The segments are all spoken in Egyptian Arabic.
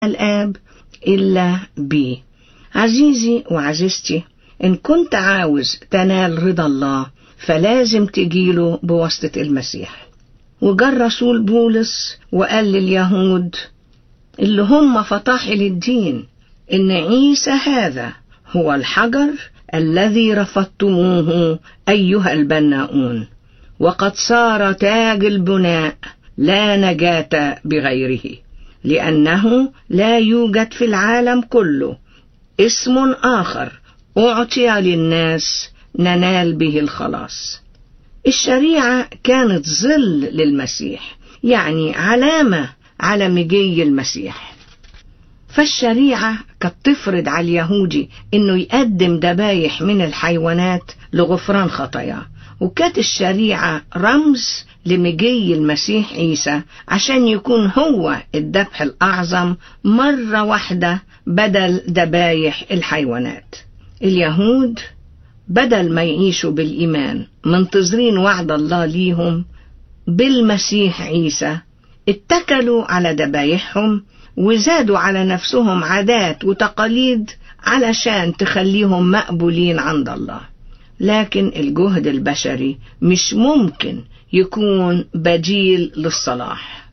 الآب إلا بي عزيزي وعزيزتي إن كنت عاوز تنال رضا الله فلازم تجيله بواسطة المسيح وجا الرسول بولس وقال لليهود اللي هم فطاحل الدين إن عيسى هذا هو الحجر الذي رفضتموه أيها البناؤون وقد صار تاج البناء لا نجاة بغيره لأنه لا يوجد في العالم كله اسم آخر أعطي للناس ننال به الخلاص الشريعة كانت ظل للمسيح يعني علامة على مجي المسيح فالشريعة كانت تفرض على اليهودي انه يقدم ذبايح من الحيوانات لغفران خطاياه وكانت الشريعة رمز لمجي المسيح عيسى عشان يكون هو الذبح الأعظم مرة واحدة بدل ذبايح الحيوانات اليهود بدل ما يعيشوا بالإيمان منتظرين وعد الله ليهم بالمسيح عيسى اتكلوا على ذبايحهم وزادوا على نفسهم عادات وتقاليد علشان تخليهم مقبولين عند الله لكن الجهد البشري مش ممكن يكون بديل للصلاح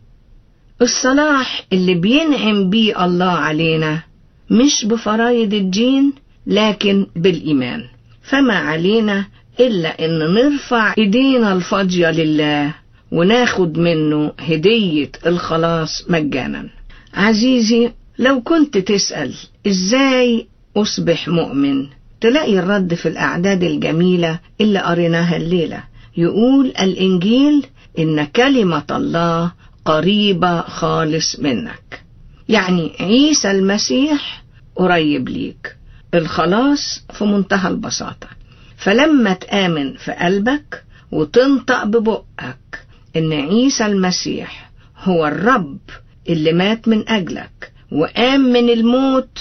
الصلاح اللي بينعم بيه الله علينا مش بفرايد الدين لكن بالإيمان فما علينا إلا إن نرفع إيدينا الفاضية لله وناخد منه هدية الخلاص مجانا عزيزي لو كنت تسأل إزاي أصبح مؤمن تلاقي الرد في الأعداد الجميلة اللي قريناها الليلة يقول الإنجيل إن كلمة الله قريبة خالص منك يعني عيسى المسيح قريب ليك الخلاص في منتهى البساطة فلما تآمن في قلبك وتنطق ببقك إن عيسى المسيح هو الرب اللي مات من أجلك وقام من الموت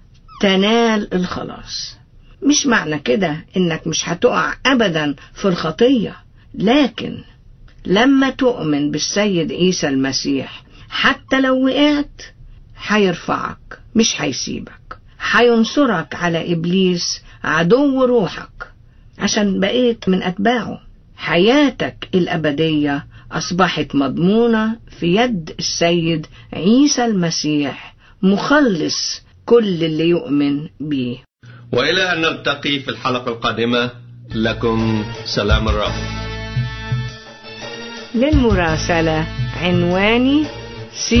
تنال الخلاص مش معنى كده إنك مش هتقع أبدا في الخطية لكن لما تؤمن بالسيد عيسى المسيح حتى لو وقعت هيرفعك مش هيسيبك هينصرك على إبليس عدو روحك عشان بقيت من أتباعه حياتك الأبدية أصبحت مضمونة في يد السيد عيسى المسيح مخلص كل اللي يؤمن بيه وإلى أن نلتقي في الحلقة القادمة لكم سلام الرب للمراسلة عنواني